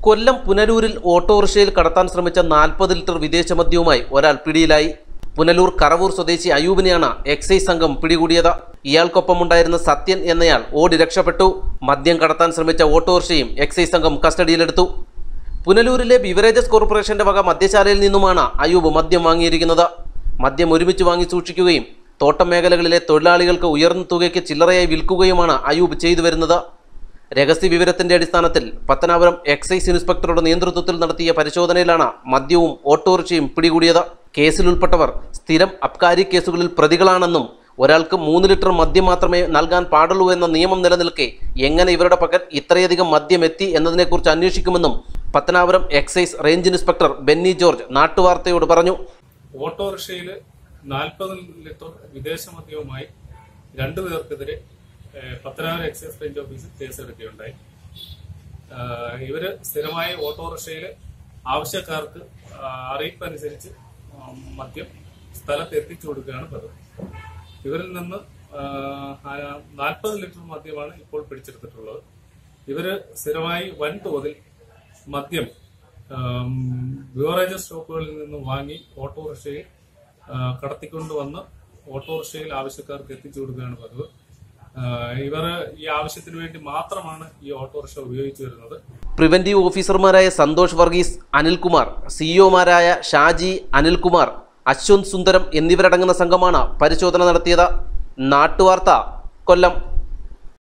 കൊല്ലം പുനലൂരിൽ ഓട്ടോറിക്ഷയിൽ കടത്താൻ ശ്രമിച്ച നാൽപ്പത് ലിറ്റർ വിദേശ മദ്യവുമായി ഒരാൾ പിടിയിലായി പുനലൂർ കറവൂർ സ്വദേശി അയൂബിനെയാണ് എക്സൈസ് സംഘം പിടികൂടിയത് ഇയാൾക്കൊപ്പമുണ്ടായിരുന്ന സത്യൻ എന്നയാൾ ഓടി രക്ഷപ്പെട്ടു മദ്യം കടത്താൻ ശ്രമിച്ച ഓട്ടോറിക്ഷയും എക്സൈസ് സംഘം കസ്റ്റഡിയിലെടുത്തു പുനലൂരിലെ ബിവറേജസ് കോർപ്പറേഷന്റെ വക മദ്യശാലയിൽ നിന്നുമാണ് അയൂബ് മദ്യം വാങ്ങിയിരിക്കുന്നത് മദ്യം ഒരുമിച്ച് വാങ്ങി സൂക്ഷിക്കുകയും തോട്ടം മേഖലകളിലെ തൊഴിലാളികൾക്ക് ഉയർന്ന തുകയ്ക്ക് ചില്ലറയായി വിൽക്കുകയുമാണ് അയൂബ് ചെയ്തു വരുന്നത് രഹസ്യ വിവരത്തിന്റെ അടിസ്ഥാനത്തിൽ പത്തനാപുരം എക്സൈസ് ഇൻസ്പെക്ടറുടെ നേതൃത്വത്തിൽ നടത്തിയ പരിശോധനയിലാണ് മദ്യവും ഓട്ടോറിക്ഷയും പിടികൂടിയത് കേസിൽ ഉൾപ്പെട്ടവർ സ്ഥിരം അബ്കാരി കേസുകളിൽ പ്രതികളാണെന്നും ഒരാൾക്ക് മൂന്ന് ലിറ്റർ മദ്യം മാത്രമേ നൽകാൻ പാടുള്ളൂ എന്ന നിയമം നിലനിൽക്കെ എങ്ങനെ ഇവരുടെ പക്കൽ ഇത്രയധികം മദ്യം എത്തി എന്നതിനെക്കുറിച്ച് അന്വേഷിക്കുമെന്നും Pathanapuram excise range inspector Benny George നാട്ടുവാർത്തയോട് പറഞ്ഞു ഓട്ടോറിക്ഷയിൽ നാൽപ്പത് ലിറ്റർ വിദേശ മദ്യവുമായി രണ്ടുപേർക്കെതിരെ ഏഹ്, പത്തനാപുരം എക്സൈസ് റേഞ്ച് ഓഫീസിൽ കേസെടുക്കുകയുണ്ടായി ആഹ്, ഇവര് സ്ഥിരമായി ഓട്ടോറിക്ഷയിൽ ആവശ്യക്കാർക്ക് ആഹ്, അറിയിപ്പ് അനുസരിച്ച് ആഹ്, മദ്യം സ്ഥലത്ത് എത്തിച്ചു കൊടുക്കുകയാണ് പതിവ് ഇവരിൽ നിന്ന് നാൽപ്പത് ലിറ്റർ മദ്യമാണ് ഇപ്പോൾ പിടിച്ചെടുത്തിട്ടുള്ളത് ഇവര് സ്ഥിരമായി വൻതോതിൽ മദ്യം ആം, ബിവറേജസ് ഷോപ്പുകളിൽ നിന്ന് വാങ്ങി ഓട്ടോറിക്ഷയിൽ ആ, കടത്തിക്കൊണ്ടുവന്ന് ഓട്ടോറിക്ഷയിൽ ആവശ്യക്കാർക്ക് എത്തിച്ചു കൊടുക്കുകയാണ് പതിവ് ആ, ഇവർ ഈ ആവശ്യത്തിന് വേണ്ടി മാത്രമാണ് ഈ ഓട്ടോറിക്ഷ ഉപയോഗിച്ചു വരുന്നത് പ്രിവന്റീവ് ഓഫീസർമാരായ സന്തോഷ് വർഗീസ് അനിൽകുമാർ സിഇഒമാരായ ഷാജി അനിൽകുമാർ അശ്വന്ത് സുന്ദരം എന്നിവരടങ്ങുന്ന സംഘമാണ് പരിശോധന നടത്തിയത് നാട്ടുവാർത്ത കൊല്ലം